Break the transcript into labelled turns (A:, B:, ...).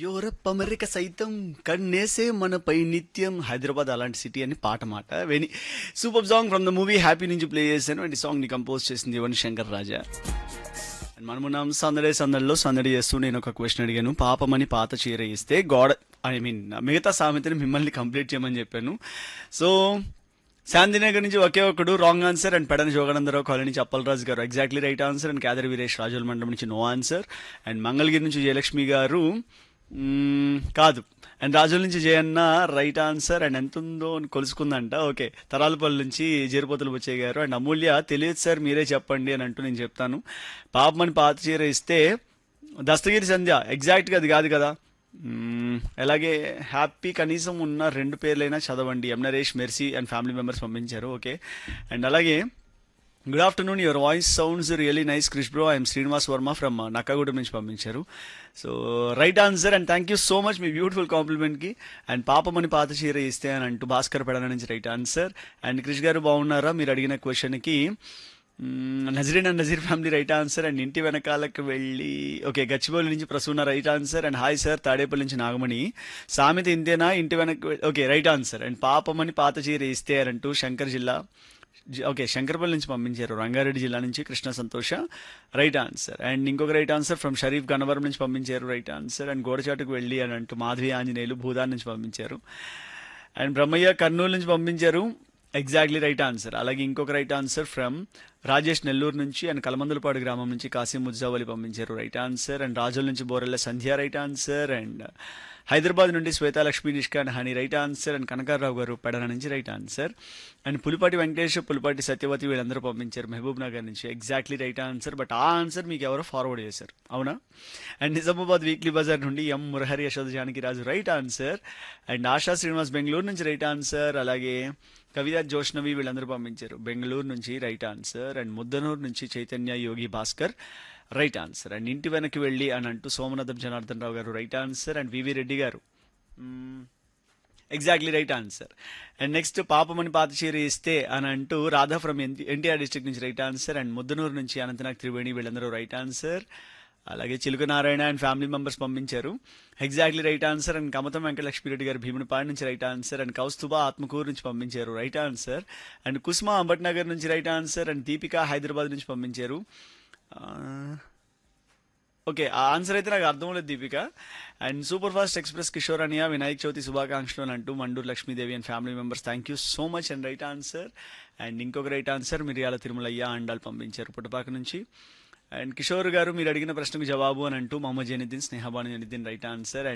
A: Europe America సైతం కన్నేసే మనపై నిత్యం హైదరాబాద్ అలాంటి సిటీ అని పాట మాట వెని super song from the movie Happy నుంచి ప్లే చేశాను అండ్ ఈ సాంగ్ ని కంపోజ్ చేసింది యువన్ శంకర్ రాజా అండ్ మనమున్నాం సందడే సందడిలో సందడి చేస్తూ నేను ఒక క్వశ్చన్ అడిగాను పాపమని పాత చీర ఇస్తే గోడ ఐ మీన్ మిగతా సామెతని మిమ్మల్ని కంప్లీట్ చేయమని చెప్పాను సో శాంతినగర్ నుంచి ఒకే ఒకడు wrong answer and Pedana Joganandarao colony నుంచి అప్పలరాజు గారు exactly right answer and Kedari Veeresh Rajula మండలం నుంచి నో ఆన్సర్ అండ్ మంగళగిరి నుంచి జయలక్ష్మి గారు మ్మ్, కాదు అండ్ రాజుల నుంచి జయన్న రైట్ ఆన్సర్ అండ్ ఎంత ఉందో అని కొలుసుకుందంట ఓకే తరాలపల్లి నుంచి జీరపోతులు వచ్చే గారు అండ్ అమూల్య తెలియదు సార్ మీరే చెప్పండి అని అంటూ నేను చెప్తాను పాపమని పాత చీర ఇస్తే దస్తగిరి సంధ్య ఎగ్జాక్ట్గా అది కాదు కదా మ్మ్, అలాగే హ్యాపీ కనీసం ఉన్న రెండు పేర్లైనా చదవండి M Naresh Mercy and family members పంపించారు ఓకే అండ్ అలాగే good afternoon your voice sounds really nice Krish bro I'm Srinivas Varma from Nakkagudem నుంచి పంపించారు so right answer and thank you so much మీ బ్యూటిఫుల్ కాంప్లిమెంట్కి అండ్ పాపమని పాత చీర ఇస్తే అని అంటూ భాస్కర్ పెడన నుంచి రైట్ ఆన్సర్ అండ్ క్రిష్ గారు బాగున్నారా మీరు అడిగిన క్వశ్చన్కి Nazreen and Nazeer family right answer and ఇంటి వెనకాలకు వెళ్ళి ఓకే గచ్చిబౌలి నుంచి Prasuna right answer and hi sir Tadepalli నుంచి నాగమణి సామెత ఇంతేనా ఇంటి వెనక ఓకే రైట్ ఆన్సర్ అండ్ పాపమని పాత చీర ఇస్తే అని అంటూ శంకర్ జిల్లా జి- ఓకే శంకర్పల్లి నుంచి పంపించారు రంగారెడ్డి జిల్లా నుంచి Krishna Santosha right answer and ఇంకొక right answer from Sharif Gannavaram నుంచి పంపించారు రైట్ ఆన్సర్ అండ్ గోడచాటుకు వెళ్ళి అని అంటూ మాధవి ఆంజనేయులు భూదాన్ నుంచి పంపించారు అండ్ బ్రహ్మయ్య కర్నూలు నుంచి పంపించారు ఎగ్జాక్ట్లీ రైట్ ఆన్సర్ అలాగే ఇంకొక right answer from Rajesh Nellore నుంచి అండ్ కలమందులపాడు గ్రామం నుంచి కాసిం ముజ్జావలి పంపించారు రైట్ ఆన్సర్ అండ్ రాజుల నుంచి Borella Sandhya right answer and Hyderabad నుండి Shweta Lakshmi Nishkan Honey right answer and Kanakarao గారు పెడన నుంచి right answer and Pulipati Venkatesh Pulipati Satyavati వీళ్ళందరూ పంపించారు మహబూబ్ నగర్ నుంచి ఎగ్జాక్ట్లీ రైట్ ఆన్సర్ బట్ ఆ ఆన్సర్ మీకు ఎవరో ఫార్వర్డ్ చేశారు అవునా అండ్ నిజామాబాద్ వీక్లీ బజార్ నుండి M Murahari Yashoda Janaki Raju right answer and Asha Srinivas Bengaluru నుంచి రైట్ ఆన్సర్ అలాగే కవిత జోష్నవి వీళ్ళందరూ పంపించారు బెంగళూరు నుంచి రైట్ ఆన్సర్ అండ్ ముద్దనూరు నుంచి Chaitanya Yogi Bhaskar right answer and ఇంటి వెనక్కి వెళ్ళి అని అంటూ Somanatham Janardhan Rao garu right answer and VV Reddy garu exactly right answer and next పాపమని పాత చీర ఇస్తే అని అంటూ రాధా ఫ్రమ్ ఎన్టీఆర్ డిస్ట్రిక్ట్ నుంచి రైట్ ఆన్సర్ అండ్ ముద్దనూరు నుంచి అనంతనాగ్ త్రివేణి వీళ్ళందరూ రైట్ ఆన్సర్ అలాగే Chiluka Narayana and family members పంపించారు exactly right answer and Kamatham Venkatalakshmi Reddy garu Bheemunipadu నుంచి right answer and Kaustubha Atmakur నుంచి పంపించారు right answer and Kusma Ambatnagar నుంచి right answer and Deepika Hyderabad నుంచి పంపించారు ఆ, ఓకే ఆ ఆన్సర్ అయితే నాకు అర్థం లేదు Deepika and super fast express Kishore అనియా వినాయక్ చవితి శుభాకాంక్షలు అని అంటూ Mandur Lakshmidevi and family members thank you so much and right answer and ఇంకొక రైట్ ఆన్సర్ మిరియాల తిరుమలయ్య అండాలు పంపించారు పుట్టపాక నుంచి అండ్ కిషోర్ గారు మీరు అడిగిన ప్రశ్నకు జవాబు అని అంటూ మొహమ్మద్ జైనుద్దీన్ స్నేహబాను జైనుద్దీన్ రైట్ ఆన్సర్